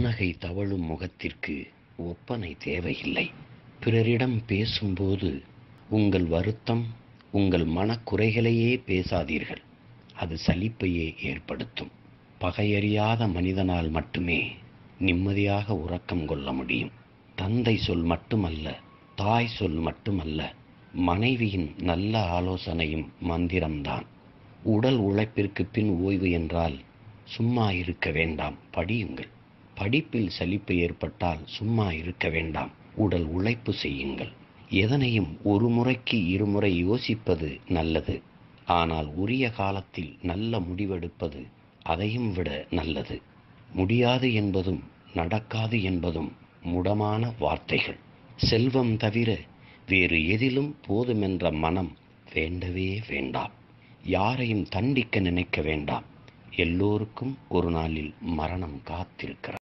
புன்னகை தவழும் முகத்திற்கு ஒப்பனை தேவையில்லை பிறரிடம் பேசும்போது உங்கள் வருத்தம் உங்கள் மனக்குறைகளையே பேசாதீர்கள் அது சலிப்பையே ஏற்படுத்தும் பகையறியாத மனிதனால் மட்டுமே நிம்மதியாக உறக்கம் கொள்ள முடியும் தந்தை சொல் மட்டுமல்ல தாய் சொல் மட்டுமல்ல மனைவியின் நல்ல ஆலோசனையும் மந்திரம்தான் உடல் உழைப்பிற்கு பின் ஓய்வு என்றால் சும்மா இருக்க வேண்டாம் படியுங்கள் படிப்பில் சலிப்பு ஏற்பட்டால் சும்மா இருக்க வேண்டாம் உடல் உழைப்பு செய்யுங்கள் எதனையும் ஒரு முறைக்கு இருமுறை யோசிப்பது நல்லது ஆனால் உரிய காலத்தில் நல்ல முடிவெடுப்பது அதையும் விட நல்லது முடியாது என்பதும் நடக்காது என்பதும் முடமான வார்த்தைகள் செல்வம் தவிர வேறு எதிலும் போதுமென்ற மனம் வேண்டவே வேண்டாம் யாரையும் தண்டிக்க நினைக்க வேண்டாம் எல்லோருக்கும் ஒரு நாளில் மரணம் காத்திருக்கிறது